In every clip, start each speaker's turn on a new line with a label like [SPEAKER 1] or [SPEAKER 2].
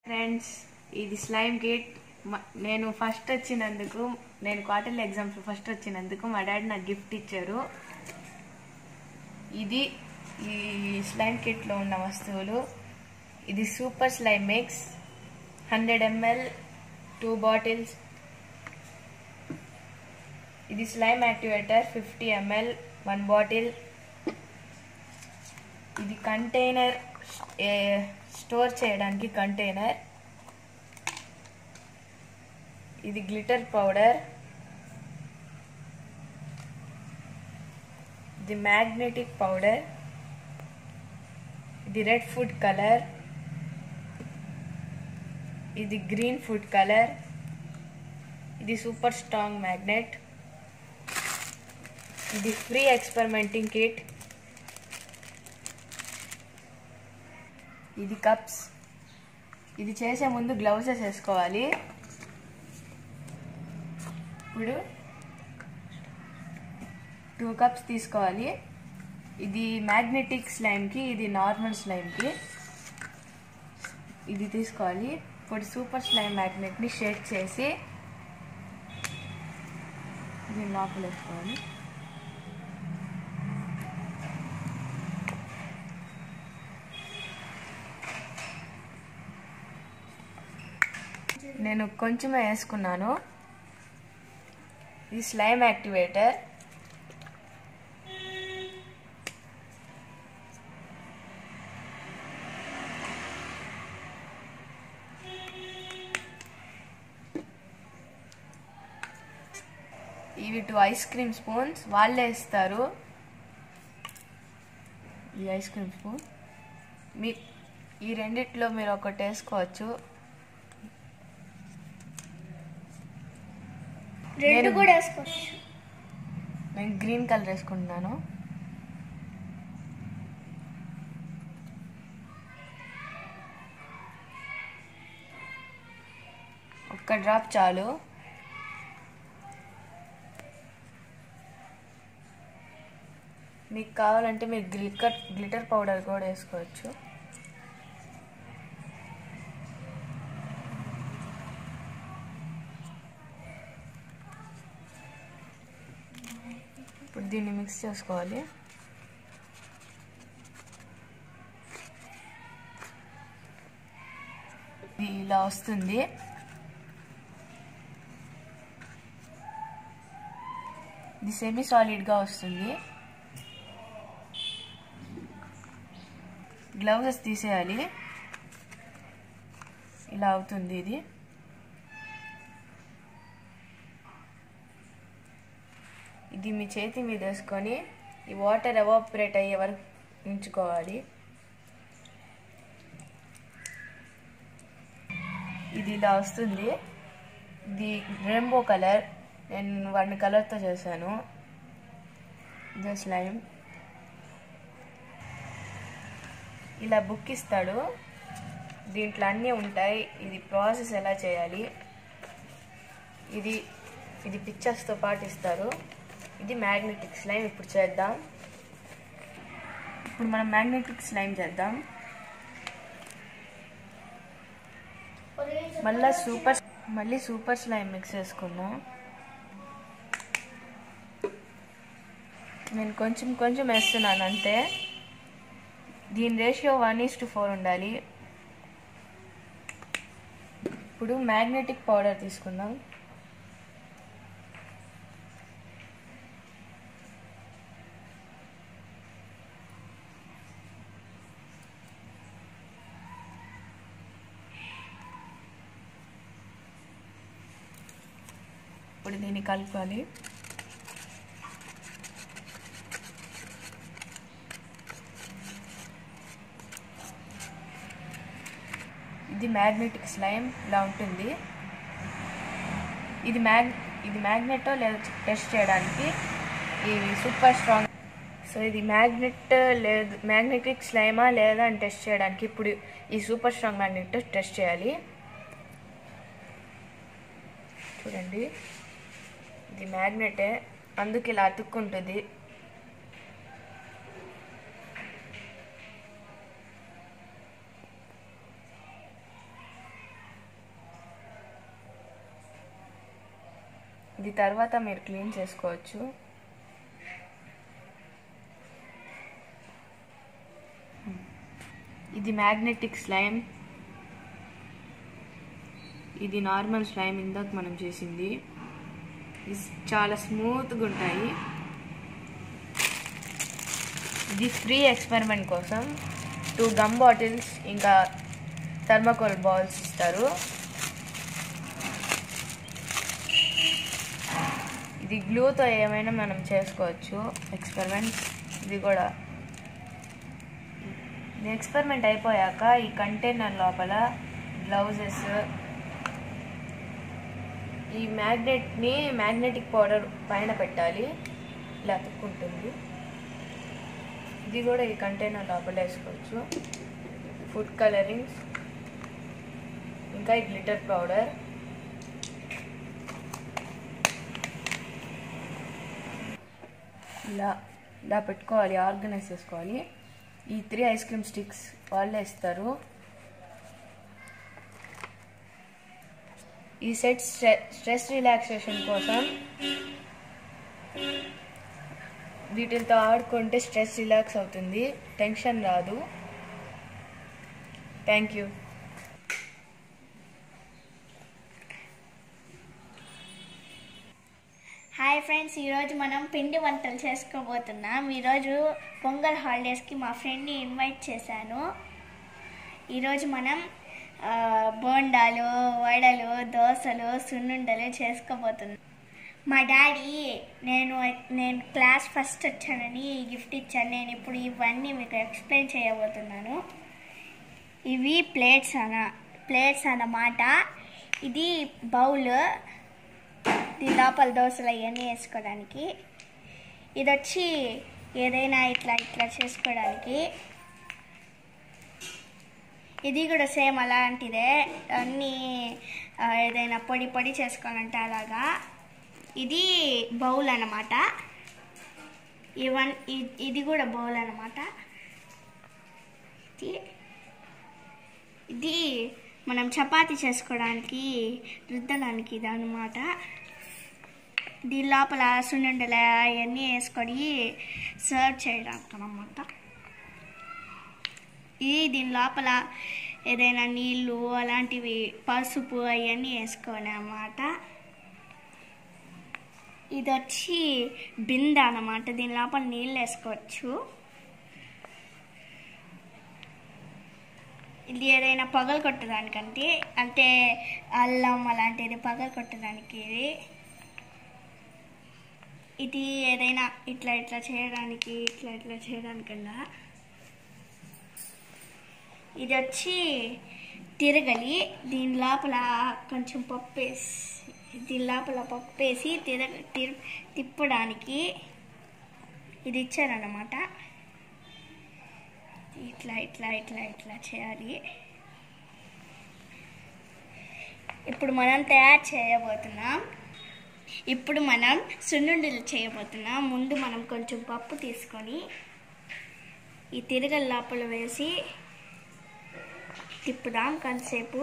[SPEAKER 1] friends ఇది slime kit మ- నేను ఫస్ట్ వచ్చినందుకు నేను క్వార్టర్లీ ఎగ్జామ్స్ ఫస్ట్ వచ్చినందుకు మా డాడీ నాకు గిఫ్ట్ ఇచ్చారు ఇది ఈ స్లైమ్ కిట్లో ఉన్న వస్తువులు ఇది super slime mix hundred ML two bottles ఇది slime activator fifty ML one bottle ఇది కంటైనర్ స్టోర్ చేయడానికి కంటైనర్ ఇది గ్లిటర్ పౌడర్ ఇది మ్యాగ్నెటిక్ పౌడర్ ఇది రెడ్ ఫుడ్ కలర్ ఇది గ్రీన్ ఫుడ్ కలర్ ఇది సూపర్ స్ట్రాంగ్ మ్యాగ్నెట్ ఇది ఫ్రీ ఎక్స్పెరిమెంటింగ్ కిట్ ఇది కప్స్ ఇది చేసే ముందు గ్లౌజెస్ వేసుకోవాలి ఇప్పుడు టూ కప్స్ తీసుకోవాలి ఇది మ్యాగ్నెటిక్ స్లైమ్కి ఇది నార్మల్ స్లైమ్కి ఇది తీసుకోవాలి ఇప్పుడు సూపర్ స్లైమ్ మ్యాగ్నెట్ని షేక్ చేసి దీని లోపల వేసుకోవాలి నేను కొంచెమే వేసుకున్నాను ఇది స్లైమ్ యాక్టివేటర్ ఇవి టూ ఐస్ క్రీమ్ స్పూన్స్ వాళ్ళే ఇస్తారు ఈ ఐస్ క్రీమ్ స్పూన్ మీ ఈ రెండిట్లో మీరు ఒకటి వేసుకోవచ్చు
[SPEAKER 2] రెండు
[SPEAKER 1] నేను-
[SPEAKER 2] కూడా వేసుకోవచ్చు
[SPEAKER 1] నేను గ్రీన్ కలర్ వేసుకుంటున్నాను ఒక్క డ్రాప్ చాలు మీకు కావాలంటే మీరు గ్లిటర్ గ్లిటర్ పౌడర్ కూడా వేసుకోవచ్చు ఇప్పుడు దీన్ని మిక్స్ చేసుకోవాలి ఇది ఇలా వస్తుంది ఇది సెమీ సాలిడ్గా వస్తుంది గ్లౌజెస్ తీసేయాలి ఇలా అవుతుంది ఇది ఇది మీ చేతి మీద వేసుకొని ఈ వాటర్ ఎవాపరేట్ అయ్యే వరకు ఉంచుకోవాలి ఇది ఇలా వస్తుంది ఇది రెయిన్బో కలర్ నేను వన్ కలర్తో చేశాను ఇదే స్లైమ్ ఇలా బుక్ ఇస్తాడు దీంట్లో అన్నీ ఉంటాయి ఇది ప్రాసెస్ ఎలా చేయాలి ఇది ఇది పిక్చర్స్తో పాటు ఇస్తారు ఇది మ్యాగ్నెటిక్ స్లైమ్ ఇప్పుడు చేద్దాం ఇప్పుడు మనం మ్యాగ్నెటిక్ స్లైమ్ చేద్దాం మళ్ళీ సూపర్ మళ్ళీ సూపర్ స్లైమ్ మిక్స్ చేసుకుందాం నేను కొంచెం కొంచెం వేస్తున్నాను అంతే దీని ratio one is to four ఉండాలి ఇప్పుడు మ్యాగ్నెటిక్ పౌడర్ తీసుకుందాం ఇప్పుడు దీన్ని కలుపుకోవాలి ఇది మ్యాగ్నెటిక్ స్లైమ్ ఇలా ఉంటుంది ఇది మ్యాగ్ ఇది మ్యాగ్నెటో లేదా టెస్ట్ చేయడానికి ఇది సూపర్ స్ట్రాంగ్ సో ఇది మ్యాగ్నెట్ లేదు మ్యాగ్నెటిక్ స్లైమా లేదా అని టెస్ట్ చేయడానికి ఇప్పుడు ఈ సూపర్ స్ట్రాంగ్ మ్యాగ్నెట్ టెస్ట్ చేయాలి చూడండి ఇది మ్యాగ్నెటే అందుకు ఇలా అతుక్కుంటుంది అది తర్వాత మీరు క్లీన్ చేసుకోవచ్చు ఇది మ్యాగ్నెటిక్ స్లైమ్ ఇది నార్మల్ స్లైమ్ ఇందాక మనం చేసింది ఇది చాలా స్మూత్గా ఉంటాయి ఇది ఫ్రీ ఎక్స్పెరిమెంట్ కోసం టూ గమ్ బాటిల్స్ ఇంకా థర్మకోల్ బాల్స్ ఇస్తారు ఇది గ్లూతో ఏమైనా మనం చేసుకోవచ్చు ఎక్స్పెరిమెంట్స్ ఇది కూడా ఇది ఎక్స్పెరిమెంట్ అయిపోయాక ఈ కంటైనర్ లోపల గ్లౌజెస్ ఈ మ్యాగ్నెట్ని మ్యాగ్నెటిక్ పౌడర్ పైన పెట్టాలి ఇలా అతుక్కుంటుంది ఇది కూడా ఈ కంటైనర్ లోపల వేసుకోవచ్చు ఫుడ్ కలరింగ్స్ ఇంకా ఈ గ్లిటర్ పౌడర్ ఇలా ఇలా పెట్టుకోవాలి ఆర్గనైజ్ చేసుకోవాలి ఈ త్రీ ఐస్ క్రీమ్ స్టిక్స్ వాళ్ళే ఇస్తారు ఈ సెట్ స్ట్రెస్ రిలాక్సేషన్ కోసం వీటితో ఆడుకుంటే స్ట్రెస్ రిలాక్స్ అవుతుంది టెన్షన్ రాదు థ్యాంక్ యూ
[SPEAKER 2] హాయ్ ఫ్రెండ్స్ ఈరోజు మనం పిండి వంటలు చేసుకోబోతున్నాం ఈరోజు పొంగల్ హాలిడేస్కి మా ఫ్రెండ్ని ఇన్వైట్ చేశాను ఈరోజు మనం ఆ, బోండాలు వడలు దోశలు సున్నుండలు చేసుకోబోతున్నాం మా డాడీ నేను నేను క్లాస్ ఫస్ట్ వచ్చానని గిఫ్ట్ ఇచ్చాను నేను ఇప్పుడు ఇవన్నీ మీకు ఎక్స్ప్లెయిన్ చేయబోతున్నాను ఇవి ప్లేట్స్ అన ప్లేట్స్ అన్నమాట ఇది బౌల్ దీని లోపల దోశలు అవన్నీ వేసుకోవడానికి ఇది వచ్చి ఏదైనా ఇట్లా ఇట్లా చేసుకోవడానికి ఇది కూడా సేమ్ అలాంటిదే అన్నీ ఆ, ఏదైనా పొడి పొడి చేసుకోవాలంటే అలాగా ఇది బౌల్ అన్నమాట ఇవన్ ఇ- ఇది కూడా బౌల్ అన్నమాట ఇది ఇది మనం చపాతీ చేసుకోవడానికి రుద్దడానికి ఇది అనమాట దీని లోపల సున్నుండల అవన్నీ వేసుకొని సర్వ్ చేయడానికి అనమాట ఇది దీని లోపల ఏదైనా నీళ్ళు అలాంటివి పసుపు అవన్నీ వేసుకోవాలి అన్నమాట ఇది వచ్చి బింద అన్నమాట దీని లోపల నీళ్ళు వేసుకోవచ్చు ఇది ఏదైనా పగలు కొట్టడానికంటే అంటే అల్లం అలాంటిది పగలు కొట్టడానికి ఇది ఇది ఏదైనా ఇట్లా ఇట్లా చేయడానికి ఇట్లా ఇట్లా చేయడానికన్నా ఇది వచ్చి తిరగలి దీని లోపల కొంచెం పప్పు వేసి దీని లోపల పప్పు వేసి తిరగ తిర్ తిప్పడానికి ఇది ఇచ్చారన్నమాట ఇట్లా ఇట్లా ఇట్లా ఇట్లా చేయాలి ఇప్పుడు మనం తయారు చేయబోతున్నాం ఇప్పుడు మనం సున్నుండలు చేయబోతున్నాం ముందు మనం కొంచెం పప్పు తీసుకొని ఈ తిరగల లోపల వేసి తిప్పుదాం కొంతసేపు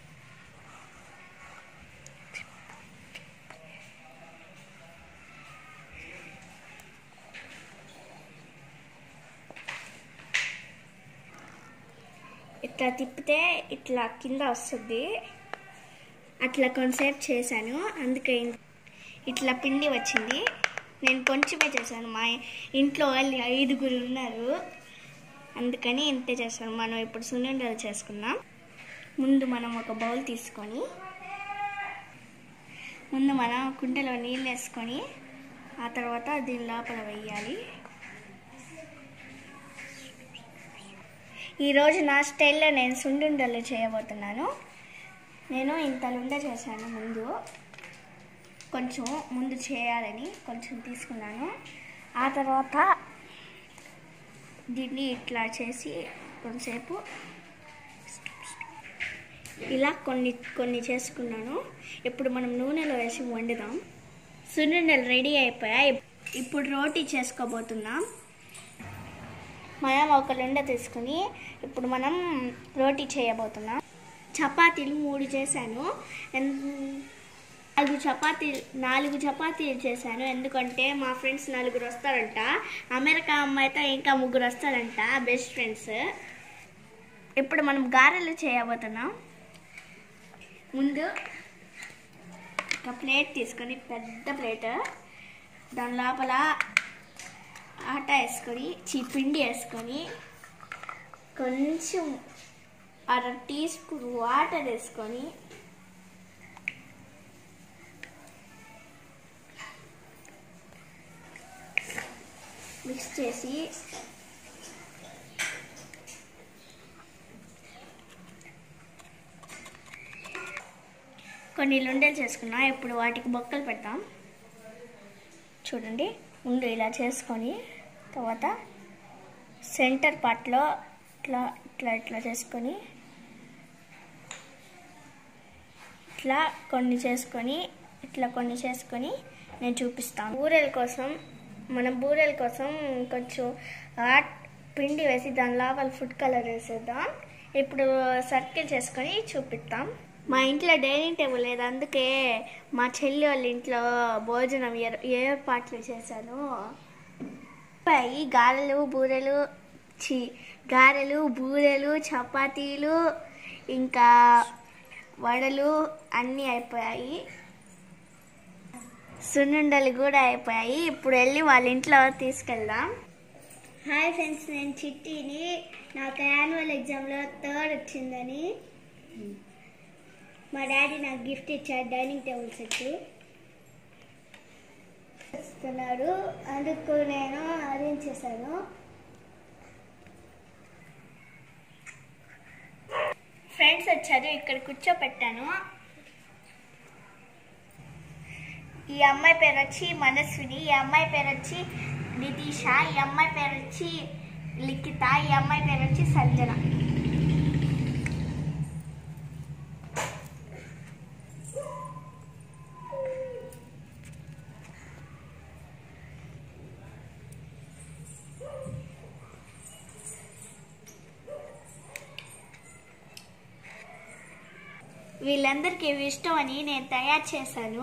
[SPEAKER 2] ఇట్లా తిప్పితే ఇట్లా కింద వస్తుంది అట్లా కొంతసేపు చేశాను అందుకే ఇన్- ఇట్లా పిండి వచ్చింది నేను కొంచెమే చేశాను మా ఇంట్లో వాళ్ళు ఐదుగురు ఉన్నారు అందుకని ఇంతే చేస్తాను మనం ఇప్పుడు సున్నుండలు చేసుకుందాం ముందు మనం ఒక బౌల్ తీసుకొని ముందు మనం కుండలో నీళ్ళు వేసుకొని ఆ తర్వాత దీని లోపల వేయాలి ఈరోజు నా స్టైల్లో నేను సుండుండలు చేయబోతున్నాను నేను ఇంత లుండ చేశాను ముందు కొంచెం ముందు చేయాలని కొంచెం తీసుకున్నాను ఆ తర్వాత దీన్ని ఇట్లా చేసి కొంతసేపు ఇలా కొన్ని కొన్ని చేసుకున్నాను ఇప్పుడు మనం నూనెలో వేసి వండుదాం సున్నుండలు రెడీ అయిపోయాయి ఇప్పుడు రోటీ చేసుకోబోతున్నాం మనం ఒక లుండ తీసుకుని ఇప్పుడు మనం రోటీ చేయబోతున్నాం చపాతీలు మూడు చేశాను ఎన్- నాలుగు చపాతీలు నాలుగు చపాతీలు చేశాను ఎందుకంటే మా ఫ్రెండ్స్ నలుగురు వస్తారంట అమెరికా అమ్మాయితో ఇంకా ముగ్గురు వస్తారంట బెస్ట్ ఫ్రెండ్స్ ఇప్పుడు మనం గారెలు చేయబోతున్నాం ముందు ఒక ప్లేట్ తీసుకొని పెద్ద ప్లేట్ దాని లోపల ఆట వేసుకొని చీ పిండి వేసుకొని కొంచెం అర టీ స్పూన్ వాటర్ వేసుకొని మిక్స్ చేసి కొన్ని లుండలు చేసుకున్నా ఇప్పుడు వాటికి బొక్కలు పెడతాం చూడండి ముందు ఇలా చేసుకొని తర్వాత సెంటర్ పార్ట్లో ఇట్లా ఇట్లా ఇట్లా చేసుకొని ఇట్లా కొన్ని చేసుకొని ఇట్లా కొన్ని చేసుకొని నేను చూపిస్తాను బూరెల కోసం మనం బూరెల కోసం కొంచెం ఆట్ పిండి వేసి దాని లోపల ఫుడ్ కలర్ వేసేద్దాం ఇప్పుడు సర్కిల్ చేసుకొని చూపిస్తాం మా ఇంట్లో డైనింగ్ టేబుల్ లేదు అందుకే మా చెల్లి వాళ్ళ ఇంట్లో భోజనం ఏర్- ఏర్పాట్లు చేశాను పై గారెలు బూరెలు చి గారెలు బూరెలు చపాతీలు ఇంకా వడలు అన్నీ అయిపోయాయి సున్నుండలు కూడా అయిపోయాయి ఇప్పుడు వెళ్ళి వాళ్ళ ఇంట్లో తీసుకెళ్దాం హాయ్ ఫ్రెండ్స్ నేను చిట్టిని నాకు యాన్యువల్ ఎగ్జామ్లో థర్డ్ వచ్చిందని మా డాడీ నాకు గిఫ్ట్ ఇచ్చాడు డైనింగ్ టేబుల్ సెట్ ఇస్తున్నాడు అందుకు నేను అరేంజ్ చేశాను ఫ్రెండ్స్ వచ్చారు ఇక్కడ కూర్చోపెట్టాను ఈ అమ్మాయి పేరు వచ్చి మనస్విని ఈ అమ్మాయి పేరు వచ్చి నితీష ఈ అమ్మాయి పేరు వచ్చి లిఖిత ఈ అమ్మాయి పేరు వచ్చి సంజన వీళ్ళందరికీ ఇవి ఇష్టం అని నేను తయారు చేశాను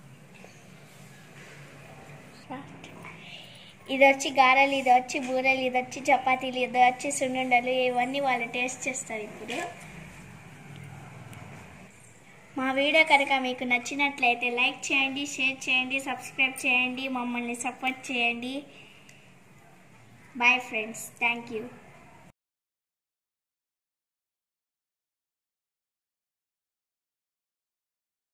[SPEAKER 2] ఇది వచ్చి గారెలు ఇది వచ్చి బూరెలు ఇది వచ్చి చపాతీలు ఇది వచ్చి సున్నుండలు ఇవన్నీ వాళ్ళు టేస్ట్ చేస్తారు ఇప్పుడు మా వీడియో కనుక మీకు నచ్చినట్లయితే లైక్ చేయండి షేర్ చేయండి సబ్స్క్రైబ్ చేయండి మమ్మల్ని సపోర్ట్ చేయండి బాయ్ ఫ్రెండ్స్ థ్యాంక్ యూ